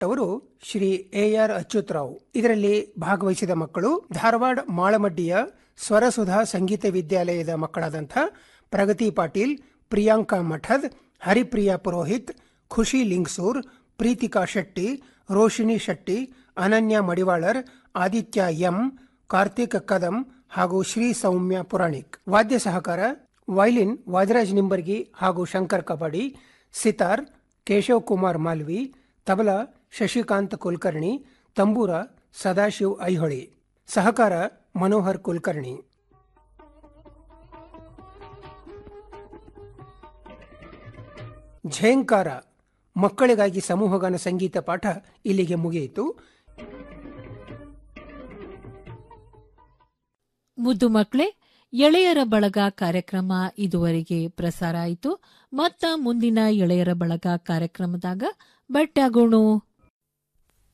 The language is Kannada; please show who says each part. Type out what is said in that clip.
Speaker 1: ಅವರು ಶ್ರೀ ಎ ಆರ್ ಅಚ್ಯುತರಾವ್ ಇದರಲ್ಲಿ ಭಾಗವಹಿಸಿದ ಮಕ್ಕಳು ಧಾರವಾಡ ಮಾಳಮಡ್ಡಿಯ ಸ್ವರಸುಧಾ ಸಂಗೀತ ವಿದ್ಯಾಲಯದ ಮಕ್ಕಳಾದಂಥ ಪ್ರಗತಿ ಪಾಟೀಲ್ ಪ್ರಿಯಾಂಕಾ ಮಠದ್ ಹರಿಪ್ರಿಯಾ ಪುರೋಹಿತ್ ಖುಷಿ ಲಿಂಗ್ಸೂರ್ ಪ್ರೀತಿಕಾ ಶೆಟ್ಟಿ ರೋಶಿನಿ ಶೆಟ್ಟಿ ಅನನ್ಯ ಮಡಿವಾಳರ್ ಆದಿತ್ಯ ಎಂ ಕಾರ್ತಿಕ್ ಕದಂ ಹಾಗೂ ಶ್ರೀ ಸೌಮ್ಯ ಪುರಾಣಿಕ್ ವಾದ್ಯ ಸಹಕಾರ ವೈಲಿನ್ ವಾಜರಾಜ್ ನಿಂಬರ್ಗಿ ಹಾಗೂ ಶಂಕರ್ ಕಬಾಡಿ ಸಿತಾರ್ ಕೇಶವ್ ಕುಮಾರ್ ಮಾಲ್ವಿ ತಬಲಾ ಶಶಿಕಾಂತ್ ಕುಲಕರ್ಣಿ ತಂಬೂರ ಸದಾಶಿವ್ ಐಹೊಳಿ ಸಹಕಾರ ಮನೋಹರ್ ಕುಲಕರ್ಣಿ ಝೇಂಕಾರ ಮಕ್ಕಳಿಗಾಗಿ ಸಮೂಹಗಾನ ಸಂಗೀತ ಪಾಠ ಇಲ್ಲಿಗೆ ಮುಗಿಯಿತು
Speaker 2: ಮುದ್ದು ಮಕ್ಕಳೇ ಎಳೆಯರ ಬಳಗ ಕಾರ್ಯಕ್ರಮ ಇದುವರೆಗೆ ಪ್ರಸಾರ ಆಯಿತು ಮತ್ತ ಮುಂದಿನ ಎಳೆಯರ ಬಳಗ ಕಾರ್ಯಕ್ರಮದಾಗ ಭೇಟಿಯಾಗೋಣ